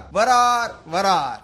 வரார் வரார்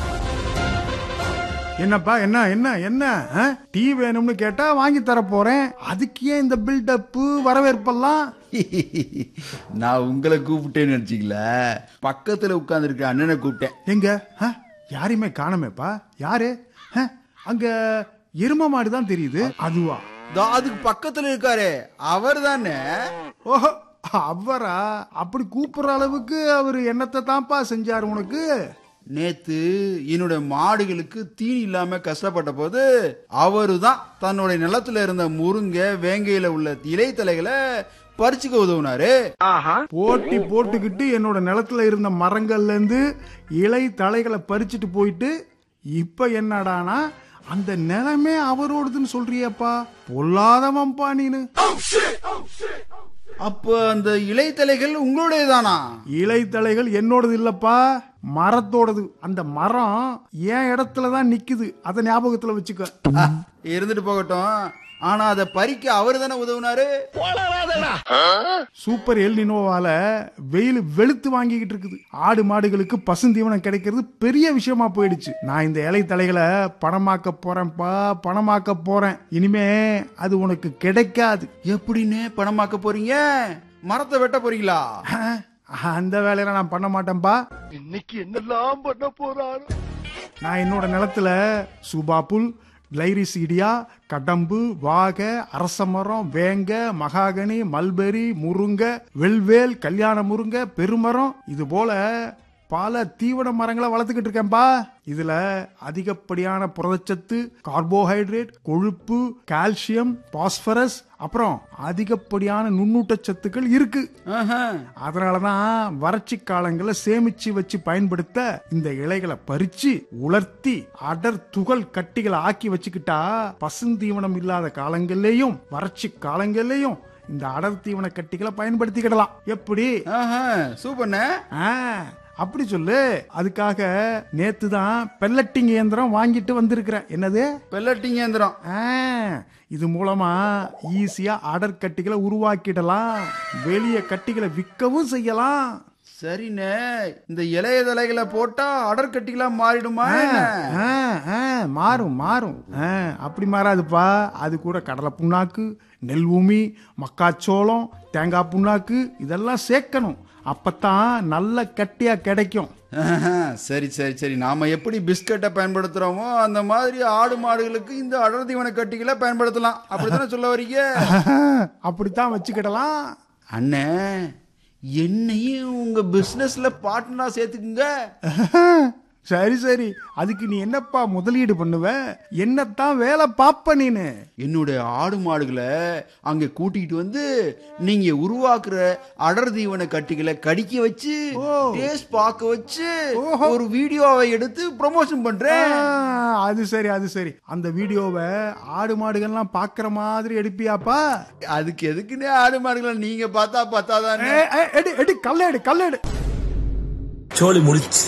என்னப்பா என்ன என்ன என்ன ஆ? டீ வேணும்னு கேட்டா வாங்கி தர போறேன் அதுக்கு ஏன் இந்த பில்டப்பு வரவேற்பெல்லாம் நான் உங்களை கூப்பிட்டேன்னு நினைச்சீங்களா பக்கத்துல உட்கார்ந்துருக்க அண்ணனை கூப்பிட்டேன் எங்க ஆ? யாரையுமே காணமேப்பா யாரு ஆ? அங்க எரும மாடு தான் தெரியுது அதுவா தோ அதுக்கு பக்கத்துல இருக்காரு அவர் தானே ஓஹோ அவரா அப்படி கூப்பிடுற அளவுக்கு அவர் என்னத்தை தான்ப்பா செஞ்சாரு உனக்கு நேத்து என்னோட மாடுகளுக்கு தீனி இல்லாம கஷ்டப்பட்ட போது அவரு தான் தன்னுடைய நிலத்துல இருந்த முருங்கை வேங்கையில உள்ள இலைத்தலைகளை பறிச்சுக்க உதவுனாரு போட்டி போட்டுக்கிட்டு என்னோட நிலத்துல இருந்த மரங்கள்ல இருந்து இலை தலைகளை பறிச்சுட்டு போயிட்டு இப்ப என்னடானா அந்த நிலமே அவரோடதுன்னு சொல்றியப்பா பொல்லாதவன்பா நீனு அப்ப அந்த இலைத்தலைகள் உங்களுடையதானா இலை தலைகள் என்னோடது இல்லப்பா மரத்தோடது அந்த மரம் என் இடத்துல தான் நிக்குது அதை ஞாபகத்துல வச்சுக்க ஆ, இருந்துட்டு போகட்டும் ஆனா அதை பறிக்க அவரு தானே உதவுனாரு சூப்பர் எல் நினோவால வெயில் வெளுத்து வாங்கிக்கிட்டு இருக்குது ஆடு மாடுகளுக்கு பசுந்தீவனம் கிடைக்கிறது பெரிய விஷயமா போயிடுச்சு நான் இந்த இலை தலைகளை பணமாக்க போறேன்ப்பா பணமாக்க போறேன் இனிமே அது உனக்கு கிடைக்காது எப்படின்னு பணமாக்க போறீங்க மரத்தை வெட்ட போறீங்களா ஆஹ், அந்த வேலையில நான் பண்ண மாட்டேன்பா இன்னைக்கு என்னெல்லாம் பண்ண போறாரு நான் என்னோட நிலத்துல சுபாப்புல் லைரிசீடியா கடம்பு வாகை அரச மரம் வேங்க மகாகனி மல்பெரி முருங்க வெல்வேல் கல்யாண முருங்க பெருமரம் இது போல பல தீவன மரங்களை வளர்த்துக்கிட்டு இருக்கேன்பா இதுல அதிகப்படியான புரதச்சத்து கார்போஹைட்ரேட் கொழுப்பு கால்சியம் பாஸ்பரஸ் அப்புறம் அதிகப்படியான நுண்ணூட்டச்சத்துக்கள் இருக்கு ஆஹா. அதனாலதான் வறட்சி காலங்களை சேமிச்சு வச்சு பயன்படுத்த இந்த இலைகளை பறிச்சு உலர்த்தி அடர் துகள் கட்டிகளை ஆக்கி வச்சுக்கிட்டா பசுந்தீவனம் இல்லாத காலங்கள்லயும் வறட்சி காலங்கள்லயும் இந்த அடர் தீவன கட்டிகளை பயன்படுத்திக்கிடலாம் எப்படி ஆஹா, சூப்பர்ண்ணே ஆ, அப்படி சொல்லு அதுக்காக நேத்து தான் பெல்லட்டிங் இயந்திரம் வாங்கிட்டு வந்திருக்கிறேன் என்னது பெல்லட்டிங் இயந்திரம் ஆ, இது மூலமா ஈஸியா அடர் கட்டிகளை உருவாக்கிடலாம் வெளிய கட்டிகளை விற்கவும் செய்யலாம் சரிண்ணே இந்த இலைய தலைகளை போட்டா அடர்கட்டிகளா மாறிடுமா என்ன? ஆ, ஆ, மாறும் மாறும் ஆ, அப்படி மாறாதுப்பா அது கூட கடலை புண்ணாக்கு நெல் ஊமி மக்காச்சோளம் தேங்காய் புண்ணாக்கு இதெல்லாம் சேர்க்கணும் அப்பத்தான் நல்ல கட்டியா கிடைக்கும் ஆஹா, சரி சரி சரி நாம எப்படி பிஸ்கட்டை பயன்படுத்துறோமோ அந்த மாதிரி ஆடு மாடுகளுக்கு இந்த அடர் தீவன கட்டிகளை பயன்படுத்தலாம் அப்படித்தானே சொல்ல வரீங்க அப்படித்தான் வச்சுக்கிடலாம் அண்ணே என்னையும் உங்க பிசினஸ்ல பார்ட்னரா சேர்த்துக்குங்க சரி சரி அதுக்கு நீ என்னப்பா முதலீடு பண்ணுவ என்னத்தான் வேலை பாப்ப நீனு என்னுடைய ஆடு மாடுகளை அங்க கூட்டிகிட்டு வந்து நீங்க உருவாக்குற அடர் தீவன கட்டிகளை கடிக்க வச்சு ஓ. டேஸ்ட் பார்க்க வச்சு ஓஹோ. ஒரு வீடியோவை எடுத்து ப்ரமோஷன் பண்றேன் ஆ, அது சரி அது சரி அந்த வீடியோவை ஆடு மாடுகள்லாம் பாக்குற மாதிரி எடுப்பியாப்பா அதுக்கு எதுக்குன்னே ஆடு மாடுகளை நீங்க பார்த்தா பார்த்தாதானே ஏ, ஏ, எடு எடு கல்லேடு கல்லேடு சோலி முடிச்சு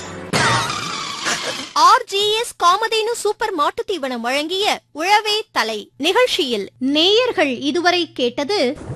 ஆர்ஜிஎஸ் காமதேனு சூப்பர் மாட்டுத் தீவனம் வழங்கிய உழவே தலை நிகழ்ச்சியில் நேயர்கள் இதுவரை கேட்டது